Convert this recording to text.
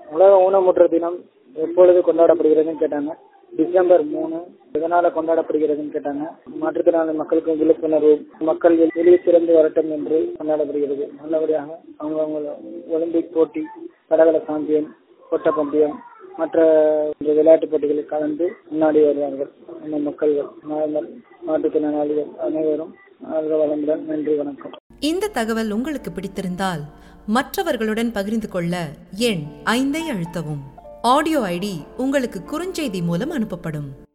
உலக ஊனமுற்ற தினம் எப்பொழுது கொண்டாடப்படுகிறதுன்னு கேட்டாங்க டிசம்பர் மூணு எதனால கொண்டாடப்படுகிறதுன்னு கேட்டாங்க மாற்றுத்திறனாளி மக்களுக்கு விழிப்புணர்வு மக்கள் வெளியே சிறந்து வரட்டும் என்று கொண்டாடப்படுகிறது நல்லபடியாக அவங்க அவங்க ஒலிம்பிக் போட்டி தடகள சாம்பியன் ஓட்டப்பந்தயம் மற்ற விளையாட்டு போட்டிகளில் கலந்து முன்னாடி வருவார்கள் நம்ம மக்கள்கள் நார்மல் மாற்றுத்திறனாளிகள் அனைவரும் வாழ்க வளமுடன் நன்றி வணக்கம் இந்த தகவல் உங்களுக்கு பிடித்திருந்தால் மற்றவர்களுடன் பகிர்ந்து கொள்ள எண் ஐந்தை அழுத்தவும் ஆடியோ ஐடி உங்களுக்கு குறுஞ்செய்தி மூலம் அனுப்பப்படும்